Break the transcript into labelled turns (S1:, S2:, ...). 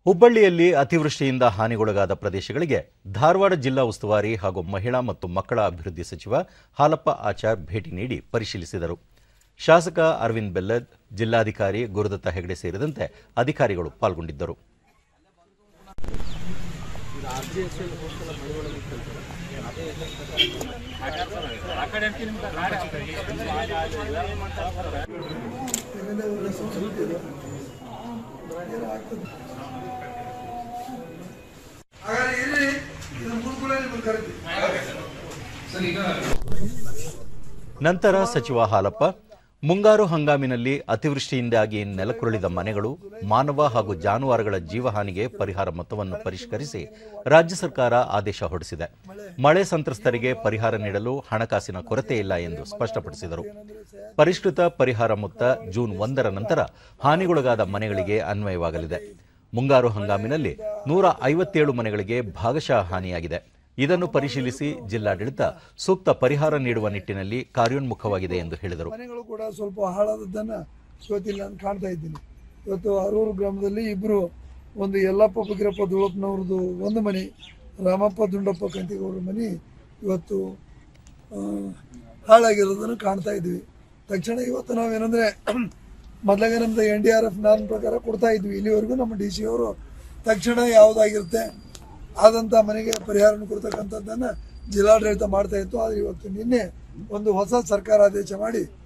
S1: ಹುಬ್ಬಳ್ಳಿಯಲ್ಲಿ ಅತಿವೃಷ್ಟಿಯಿಂದ ಹಾನಿಗೊಳಗಾದ ಪ್ರದೇಶಗಳಿಗೆ ಧಾರವಾಡ ಜಿಲ್ಲಾ ಉಸ್ತುವಾರಿ ಹಾಗೂ ಮಹಿಳಾ ಮತ್ತು ಮಕ್ಕಳ ಅಭಿವೃದ್ಧಿ ಸಚಿವ ಹಾಲಪ್ಪ ಆಚಾರ್ ಭೇಟಿ ನೀಡಿ ಪರಿಶೀಲಿಸಿದರು ಶಾಸಕ ಅರವಿಂದ್ ಬೆಲ್ಲದ್ ಜಿಲ್ಲಾಧಿಕಾರಿ ಗುರುದತ್ತ ಹೆಗಡೆ ಸೇರಿದಂತೆ ಅಧಿಕಾರಿಗಳು ಪಾಲ್ಗೊಂಡಿದ್ದರು
S2: ಹಾಗಾದ್ರೆ ಇರ್ರಿ ಇದು ಮುಗ್ಗುಳ ನಿಮ್ಮನ್ನು ಕರಿತೀವಿ
S1: ನಂತರ ಸಚಿವ ಹಾಲಪ್ಪ ಮುಂಗಾರು ಹಂಗಾಮಿನಲ್ಲಿ ಅತಿವೃಷ್ಟಿಯಿಂದಾಗಿ ನೆಲಕ್ಕುರುಳಿದ ಮನೆಗಳು ಮಾನವ ಹಾಗೂ ಜಾನುವಾರುಗಳ ಜೀವಹಾನಿಗೆ ಪರಿಹಾರ ಮೊತ್ತವನ್ನು ಪರಿಷ್ಕರಿಸಿ ರಾಜ್ಯ ಸರ್ಕಾರ ಆದೇಶ ಹೊರಡಿಸಿದೆ ಮಳೆ ಸಂತ್ರಸ್ತರಿಗೆ ಪರಿಹಾರ ನೀಡಲು ಹಣಕಾಸಿನ ಕೊರತೆ ಇಲ್ಲ ಎಂದು ಸ್ಪಷ್ಟಪಡಿಸಿದರು ಪರಿಷ್ಕೃತ ಪರಿಹಾರ ಮೊತ್ತ ಜೂನ್ ಒಂದರ ನಂತರ ಹಾನಿಗೊಳಗಾದ ಮನೆಗಳಿಗೆ ಅನ್ವಯವಾಗಲಿದೆ ಮುಂಗಾರು ಹಂಗಾಮಿನಲ್ಲಿ ನೂರ ಐವತ್ತೇಳು ಮನೆಗಳಿಗೆ ಭಾಗಶಃ ಹಾನಿಯಾಗಿದೆ ಇದನ್ನು ಪರಿಶೀಲಿಸಿ ಜಿಲ್ಲಾಡಳಿತ ಸೂಕ್ತ ಪರಿಹಾರ ನೀಡುವ ನಿಟ್ಟಿನಲ್ಲಿ ಕಾರ್ಯೋನ್ಮುಖವಾಗಿದೆ ಎಂದು ಹೇಳಿದರು
S2: ಮನೆಗಳು ಕೂಡ ಸ್ವಲ್ಪ ಹಾಳಾದದ್ದನ್ನು ಇವತ್ತಿಲ್ಲ ನಾನು ಕಾಣ್ತಾ ಇದ್ದೀನಿ ಇವತ್ತು ಅರೂರು ಗ್ರಾಮದಲ್ಲಿ ಇಬ್ಬರು ಒಂದು ಯಲ್ಲಪ್ಪ ಬಗಿರಪ್ಪ ದುಳಪ್ಪನವ್ರದ್ದು ಒಂದು ಮನೆ ರಾಮಪ್ಪ ದುಂಡಪ್ಪ ಕಂತಿಗೌಡ್ರ ಮನೆ ಇವತ್ತು ಆ, ಹಾಳಾಗಿರೋದನ್ನು ಕಾಣ್ತಾ ಇದ್ವಿ ತಕ್ಷಣ ಇವತ್ತು ನಾವೇನಂದ್ರೆ ಮೊದಲಾಗ ನಮ್ದು ಎನ್ ಡಿ ಆರ್ ಎಫ್ ನಾನ್ ಪ್ರಕಾರ ಕೊಡ್ತಾ ಇದ್ವಿ ಇಲ್ಲಿವರೆಗೂ ನಮ್ಮ ಡಿ ಸಿ ಅವರು ತಕ್ಷಣ ಯಾವುದಾಗಿರುತ್ತೆ ಆದಂಥ ಮನೆಗೆ ಪರಿಹಾರ ಕೊಡ್ತಕ್ಕಂಥದ್ದನ್ನು ಜಿಲ್ಲಾಡಳಿತ ಮಾಡ್ತಾ ಇತ್ತು ಆದರೆ ಇವತ್ತು ನಿನ್ನೆ ಒಂದು ಹೊಸ ಸರ್ಕಾರ ಆದೇಶ ಮಾಡಿ